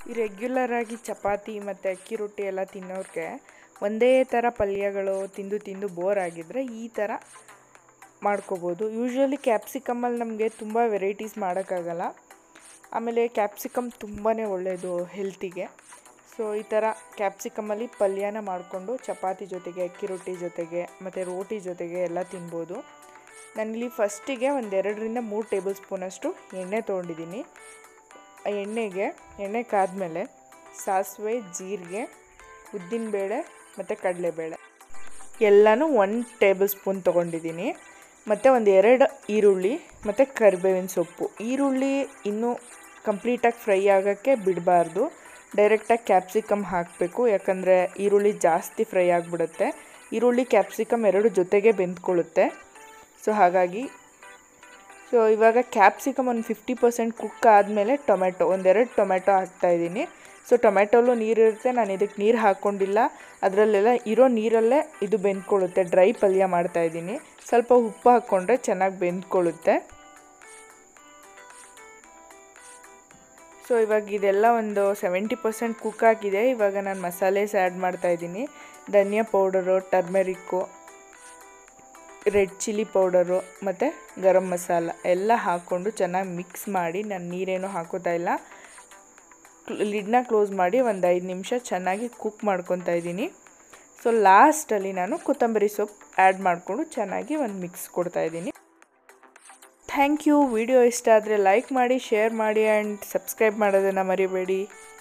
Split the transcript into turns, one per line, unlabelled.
ಈ ರೆಗ್ಯುಲರಾಗಿ ಚಪಾತಿ ಮತ್ತು ಅಕ್ಕಿ ರೊಟ್ಟಿ ಎಲ್ಲ ತಿನ್ನೋರಿಗೆ ಒಂದೇ ಥರ ಪಲ್ಯಗಳು ತಿಂದು ತಿಂದು ಬೋರ್ ಆಗಿದ್ದರೆ ಈ ಥರ ಮಾಡ್ಕೋಬೋದು ಯೂಶ್ವಲಿ ಕ್ಯಾಪ್ಸಿಕಮ್ಮಲ್ಲಿ ನಮಗೆ ತುಂಬ ವೆರೈಟೀಸ್ ಮಾಡೋಕ್ಕಾಗಲ್ಲ ಆಮೇಲೆ ಕ್ಯಾಪ್ಸಿಕಮ್ ತುಂಬಾ ಒಳ್ಳೆಯದು ಹೆಲ್ತಿಗೆ ಸೊ ಈ ಥರ ಕ್ಯಾಪ್ಸಿಕಮಲ್ಲಿ ಪಲ್ಯನ ಮಾಡಿಕೊಂಡು ಚಪಾತಿ ಜೊತೆಗೆ ಅಕ್ಕಿ ರೊಟ್ಟಿ ಜೊತೆಗೆ ಮತ್ತು ರೋಟಿ ಜೊತೆಗೆ ಎಲ್ಲ ತಿನ್ಬೋದು ನಾನಿಲ್ಲಿ ಫಸ್ಟಿಗೆ ಒಂದೆರಡರಿಂದ ಮೂರು ಟೇಬಲ್ ಸ್ಪೂನಷ್ಟು ಎಣ್ಣೆ ತೊಗೊಂಡಿದ್ದೀನಿ ಆ ಎಣ್ಣೆಗೆ ಎಣ್ಣೆ ಕಾದ್ಮೇಲೆ ಸಾಸಿವೆ ಜೀರಿಗೆ ಉದ್ದಿನಬೇಳೆ ಮತ್ತು ಕಡಲೆಬೇಳೆ ಎಲ್ಲನೂ ಒನ್ ಟೇಬಲ್ ಸ್ಪೂನ್ ತೊಗೊಂಡಿದ್ದೀನಿ ಮತ್ತು ಒಂದು ಎರಡು ಈರುಳ್ಳಿ ಮತ್ತು ಕರಿಬೇವಿನ ಸೊಪ್ಪು ಈರುಳ್ಳಿ ಇನ್ನೂ ಕಂಪ್ಲೀಟಾಗಿ ಫ್ರೈ ಆಗೋಕ್ಕೆ ಬಿಡಬಾರ್ದು ಡೈರೆಕ್ಟಾಗಿ ಕ್ಯಾಪ್ಸಿಕಮ್ ಹಾಕಬೇಕು ಯಾಕಂದರೆ ಈರುಳ್ಳಿ ಜಾಸ್ತಿ ಫ್ರೈ ಆಗಿಬಿಡುತ್ತೆ ಈರುಳ್ಳಿ ಕ್ಯಾಪ್ಸಿಕಮ್ ಎರಡು ಜೊತೆಗೆ ಬೆಂದ್ಕೊಳ್ಳುತ್ತೆ ಸೊ ಹಾಗಾಗಿ ಸೊ ಇವಾಗ ಕ್ಯಾಪ್ಸಿಕಮ್ ಒಂದು ಫಿಫ್ಟಿ ಪರ್ಸೆಂಟ್ ಕುಕ್ ಆದಮೇಲೆ ಟೊಮೆಟೊ ಒಂದೆರಡು ಟೊಮೆಟೊ ಹಾಕ್ತಾಯಿದ್ದೀನಿ ಸೊ ಟೊಮೆಟೊಲ್ಲೂ ನೀರಿರುತ್ತೆ ನಾನು ಇದಕ್ಕೆ ನೀರು ಹಾಕ್ಕೊಂಡಿಲ್ಲ ಅದರಲ್ಲೆಲ್ಲ ಇರೋ ನೀರಲ್ಲೇ ಇದು ಬೆಂದ್ಕೊಳ್ಳುತ್ತೆ ಡ್ರೈ ಪಲ್ಯ ಮಾಡ್ತಾಯಿದ್ದೀನಿ ಸ್ವಲ್ಪ ಉಪ್ಪು ಹಾಕ್ಕೊಂಡ್ರೆ ಚೆನ್ನಾಗಿ ಬೆಂದ್ಕೊಳ್ಳುತ್ತೆ ಸೊ ಇವಾಗ ಇದೆಲ್ಲ ಒಂದು ಸೆವೆಂಟಿ ಪರ್ಸೆಂಟ್ ಕುಕ್ ಆಗಿದೆ ಇವಾಗ ನಾನು ಮಸಾಲೆಸ್ ಆ್ಯಡ್ ಮಾಡ್ತಾಯಿದ್ದೀನಿ ಧನಿಯಾ powder turmeric red chilli powder ಮತ್ತು ಗರಂ ಮಸಾಲ ಎಲ್ಲ ಹಾಕ್ಕೊಂಡು ಚೆನ್ನಾಗಿ ಮಿಕ್ಸ್ ಮಾಡಿ ನಾನು ನೀರೇನು ಹಾಕೋತಾ ಇಲ್ಲ ಲಿಡ್ನ ಕ್ಲೋಸ್ ಮಾಡಿ ಒಂದು ಐದು ನಿಮಿಷ ಚೆನ್ನಾಗಿ ಕುಕ್ ಮಾಡ್ಕೊತಾ ಇದ್ದೀನಿ ಸೊ ಲಾಸ್ಟಲ್ಲಿ ನಾನು ಕೊತ್ತಂಬರಿ ಸೊಪ್ಪು ಆ್ಯಡ್ ಮಾಡಿಕೊಂಡು ಚೆನ್ನಾಗಿ ಒಂದು ಮಿಕ್ಸ್ ಕೊಡ್ತಾಯಿದ್ದೀನಿ ಥ್ಯಾಂಕ್ ಯು ವಿಡಿಯೋ ಇಷ್ಟ ಆದರೆ ಲೈಕ್ ಮಾಡಿ ಶೇರ್ ಮಾಡಿ ಆ್ಯಂಡ್ ಸಬ್ಸ್ಕ್ರೈಬ್ ಮಾಡೋದನ್ನು ಮರಿಬೇಡಿ